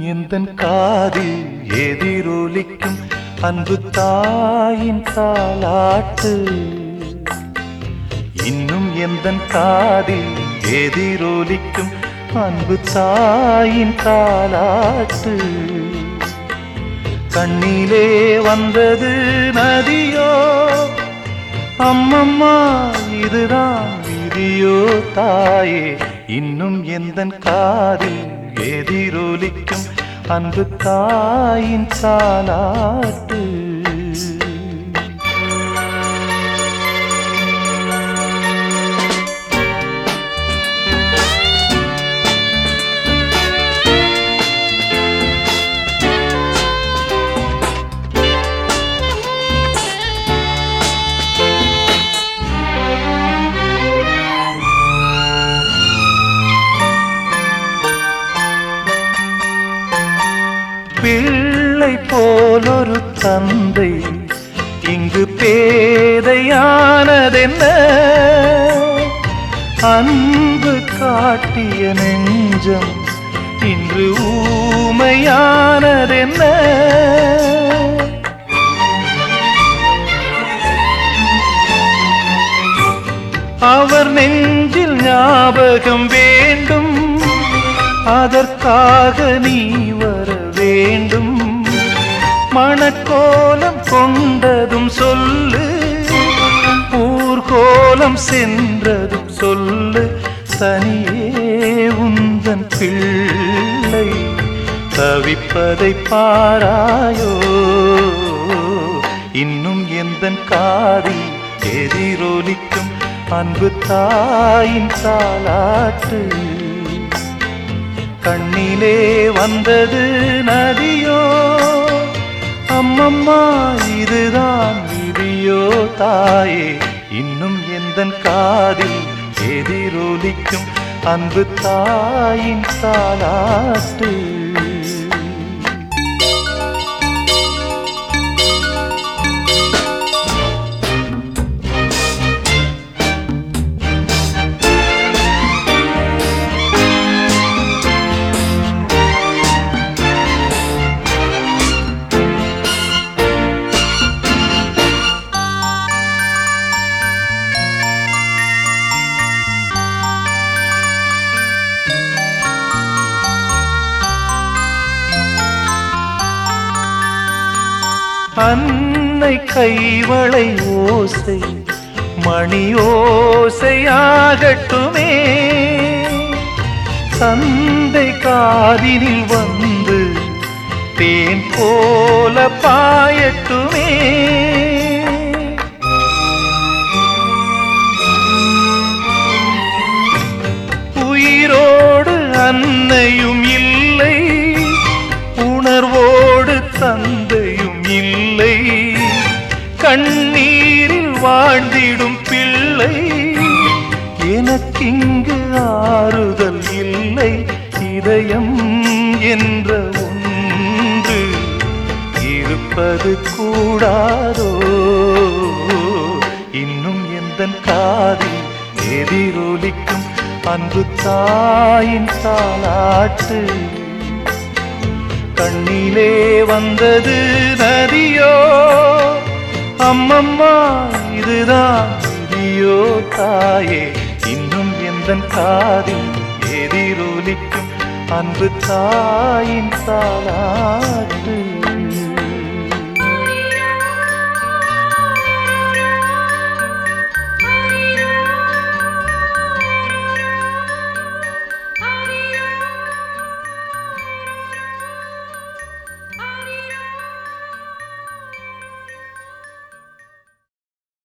எந்தன் காதில் எதிரொலிக்கும் அன்பு தாயின் தாலாட்டு இன்னும் எந்தன் காதில் எதிரொலிக்கும் அன்பு தாயின் தாலாட்டு கண்ணிலே வந்தது நதியோ அம்மம்மா இதுதான் விதியோ தாயே இன்னும் எந்தன் காதில் எதிரொலிக்கும் அன்பு தாயின் சாலாட்டு பிள்ளை போலொரு தந்தை இங்கு பேதையானதென்ன அன்பு காட்டிய நெஞ்சம் இன்று ஊமையானதென்ன அவர் நெஞ்சில் ஞாபகம் வேண்டும் அதற்காக நீ வர வேண்டும் மணக்கோலம் கொண்டதும் சொல்லு ஊர்கோலம் சென்றதும் சொல்லு தனியே உந்தன் பிள்ளை தவிப்பதை பாராயோ இன்னும் எந்தன் காதில் எதிரொலிக்கும் அன்பு தாயின் தாலாட்டு கண்ணிலே வந்தது நதியோ அம்மம்மா இதுதான் விதியோ தாயே இன்னும் எந்தன் காதில் எதிரொலிக்கும் அன்பு தாயின் தாலாட்டு அன்னை கைவளை ஓசை மணி ஓசையாகட்டுமே தந்தை காதினில் வந்து தேன் போல பாயட்டுமே உயிரோடு அன்னையும் இல்லை உணர்வோடு தந்தையும் இல்லை கண்ணீரில் வாழ்ந்திடும் பிள்ளை எனக்கிங்கு ஆறுதல் இல்லை இதயம் என்ற ஒன்று இருப்பது கூடாதோ இன்னும் எந்தன் காதில் எதிரொலிக்கும் அன்பு தாயின் தாலாட்டு கண்ணிலே வந்தது நதியோ அம்மம்மா இதுதான் விதியோ தாயே இன்னும் எந்தன் காதில் எதிரொலிக்கும் அன்பு தாயின் தாலாட்டு